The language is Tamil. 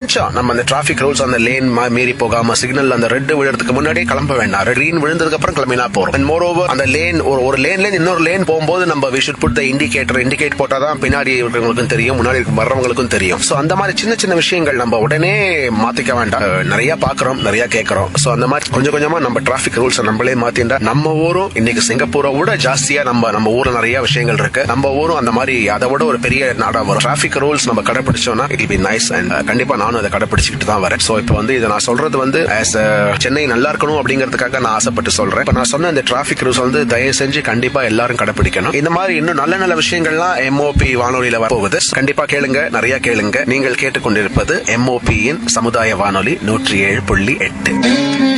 கொஞ்சம் நம்ம அந்த டிராபிக் ரூல்ஸ் அந்த லேன் மீறி போகாம சிக்னல் அந்த ரெட் விழுறதுக்கு முன்னாடியே கிளம்ப வேண்டாம் கிரீன் விழுந்ததுக்கு அப்புறம் கிளம்பினா போறோம் அண்ட் மோர் ஓவர் அந்த லேன் ஒரு ஒரு லேன்ல இருந்து இன்னொரு லேன் போகும்போது நம்ம we should put the indicator indicate போட்டாதான் பின்னாடி இருக்கிறவங்களுக்கும் தெரியும் முன்னாடி இருக்க வர்றவங்களுக்கும் தெரியும் சோ அந்த மாதிரி சின்ன சின்ன விஷயங்கள் நம்ம உடனே மாத்திக்க வேண்டாம் அஹ், நிறைய பாக்குறோம் நிறைய கேட்கறோம் சோ அந்த மாதிரி கொஞ்சம் கொஞ்சமா நம்ம டிராபிக் ரூல்ஸ் நம்மளே மாத்திண்டா நம்ம ஊரும் இன்னைக்கு சிங்கப்பூரை விட ஜாஸ்தியா நம்ம நம்ம ஊர்ல நிறைய விஷயங்கள் இருக்கு நம்ம ஊரும் அந்த மாதிரி அதை விட ஒரு பெரிய நாடா வரும் டிராபிக் ரூல்ஸ் நம்ம கடைபிடிச்சோம்னா இட் பி நைஸ் அண்ட் கண்டிப்பா நானும் அதை கடைபிடிச்சிட்டு தான் வரேன் சோ இப்போ வந்து இதை நான் சொல்றது வந்து ஆஸ் சென்னை நல்லா இருக்கணும் அப்படிங்கிறதுக்காக நான் ஆசைப்பட்டு சொல்றேன் இப்ப நான் சொன்ன இந்த டிராபிக் ரூல்ஸ் வந்து தயவு செஞ்சு கண்டிப்பா எல்லாரும் கடைபிடிக்கணும் இந்த மாதிரி இன்னும் நல்ல நல்ல விஷயங்கள்லாம் எம்ஓபி வானொலியில வரப்போகுது கண்டிப்பா கேளுங்க நிறைய கேளுங்க நீங்கள் கேட்டுக்கொண்டிருப்பது எம்ஓபியின் சமுதாய வானொலி நூற்றி ஏழு புள்ளி எட்டு